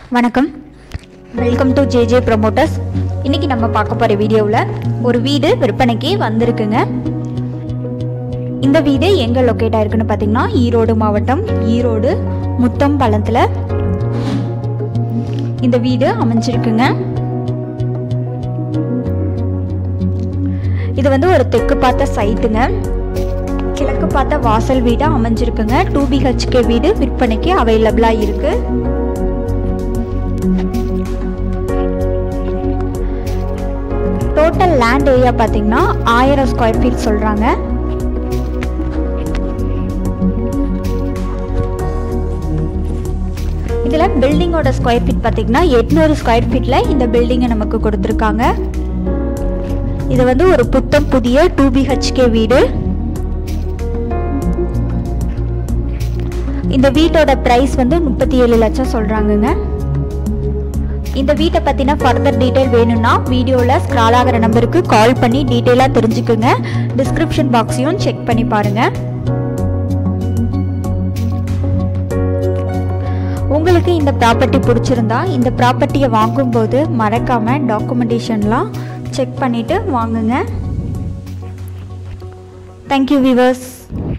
வணக்கம் welcome to JJ promoters இன்னைக்கு நம்ம பார்க்க போகிற வீடியோவில் ஒரு வீடு விற்பனைக்கு வந்திருக்குங்க இந்த வீடு எங்கே லொக்கேட் ஆயிருக்குன்னு பார்த்தீங்கன்னா ஈரோடு மாவட்டம் ஈரோடு முத்தம்பலத்தில் இந்த வீடு அமைஞ்சிருக்குங்க இது வந்து ஒரு தெற்கு பார்த்த சைட்டுங்க கிழக்கு பார்த்த வாசல் வீடு அமைஞ்சிருக்குங்க டூ பிஹெச்கே வீடு விற்பனைக்கு அவைலபிளாக இருக்கு டோட்டல் லேண்ட் ஏரியா பார்த்தீங்கன்னா ஆயிரம் ஸ்கொயர் ஃபீட் சொல்கிறாங்க இதில் பில்டிங்கோட ஸ்கொயர் ஃபீட் பார்த்தீங்கன்னா எட்நூறு ஸ்கொயர் ஃபீட்டில் இந்த பில்டிங்கை நமக்கு கொடுத்துருக்காங்க இது வந்து ஒரு புத்தம் புதிய டூ பிஹெச்கே வீடு இந்த வீட்டோட ப்ரைஸ் வந்து முப்பத்தி ஏழு லட்சம் சொல்கிறாங்கங்க இந்த வீட்டை பற்றின ஃபர்தர் டீட்டெயில் வேணும்னா வீடியோவில் ஸ்க்ரால் ஆகிற நம்பருக்கு கால் பண்ணி டீட்டெயிலாக தெரிஞ்சுக்குங்க டிஸ்கிரிப்ஷன் பாக்ஸையும் செக் பண்ணி பாருங்கள் உங்களுக்கு இந்த ப்ராப்பர்ட்டி பிடிச்சிருந்தா இந்த ப்ராப்பர்ட்டியை வாங்கும்போது மறக்காமல் டாக்குமெண்டேஷன்லாம் செக் பண்ணிவிட்டு வாங்குங்க தேங்க்யூ விவர்ஸ்